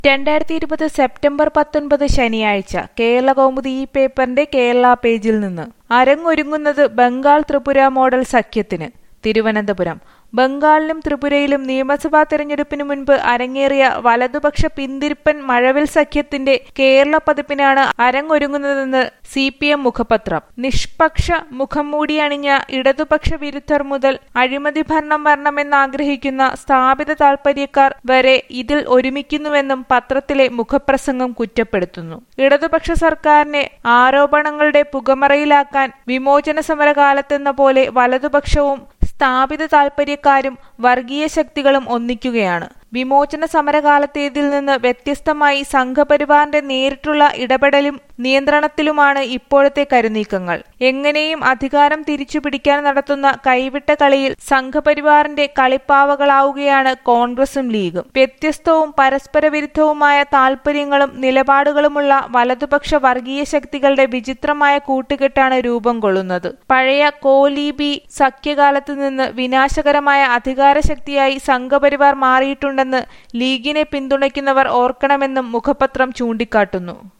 രണ്ടായിരത്തി ഇരുപത് സെപ്റ്റംബർ പത്തൊൻപത് ശനിയാഴ്ച കേരള കൗമുദി ഈ പേപ്പറിന്റെ കേരള പേജിൽ നിന്ന് അരങ്ങൊരുങ്ങുന്നത് ബംഗാൾ ത്രിപുര മോഡൽ സഖ്യത്തിന് തിരുവനന്തപുരം ബംഗാളിലും ത്രിപുരയിലും നിയമസഭാ തെരഞ്ഞെടുപ്പിന് മുൻപ് അരങ്ങേറിയ വലതുപക്ഷ പിന്തിരിപ്പൻ മഴവിൽ സഖ്യത്തിന്റെ കേരള പതിപ്പിനാണ് അരങ്ങൊരുങ്ങുന്നതെന്ന് സി പി എം മുഖപത്രം നിഷ്പക്ഷ മുഖം മൂടിയണിഞ്ഞ ഇടതുപക്ഷ വിരുദ്ധർ മുതൽ അഴിമതി ഭരണം വരണമെന്നാഗ്രഹിക്കുന്ന സ്ഥാപിത താൽപര്യക്കാർ വരെ ഇതിൽ ഒരുമിക്കുന്നുവെന്നും പത്രത്തിലെ മുഖപ്രസംഗം കുറ്റപ്പെടുത്തുന്നു ഇടതുപക്ഷ സർക്കാരിനെ ആരോപണങ്ങളുടെ പുകമറയിലാക്കാൻ വിമോചന സമരകാലത്തെന്ന പോലെ വലതുപക്ഷവും സ്ഥാപിത താൽപര്യക്കാരും വർഗീയ ശക്തികളും ഒന്നിക്കുകയാണ് വിമോചന സമരകാലത്തേതിൽ നിന്ന് വ്യത്യസ്തമായി സംഘപരിവാറിന്റെ നേരിട്ടുള്ള ഇടപെടലും നിയന്ത്രണത്തിലുമാണ് ഇപ്പോഴത്തെ കരുനീക്കങ്ങൾ എങ്ങനെയും അധികാരം തിരിച്ചുപിടിക്കാൻ നടത്തുന്ന കൈവിട്ട കളിയിൽ സംഘപരിവാറിന്റെ കളിപ്പാവകളാവുകയാണ് കോൺഗ്രസും ലീഗും വ്യത്യസ്തവും പരസ്പര വിരുദ്ധവുമായ താൽപര്യങ്ങളും നിലപാടുകളുമുള്ള വലതുപക്ഷ വർഗീയ ശക്തികളുടെ വിചിത്രമായ കൂട്ടുകെട്ടാണ് രൂപം കൊള്ളുന്നത് പഴയ കോലീബി സഖ്യകാലത്ത് നിന്ന് വിനാശകരമായ അധികാരശക്തിയായി സംഘപരിവാർ മാറിയിട്ടുണ്ടെന്ന് ലീഗിനെ പിന്തുണയ്ക്കുന്നവർ ഓർക്കണമെന്നും മുഖപത്രം ചൂണ്ടിക്കാട്ടുന്നു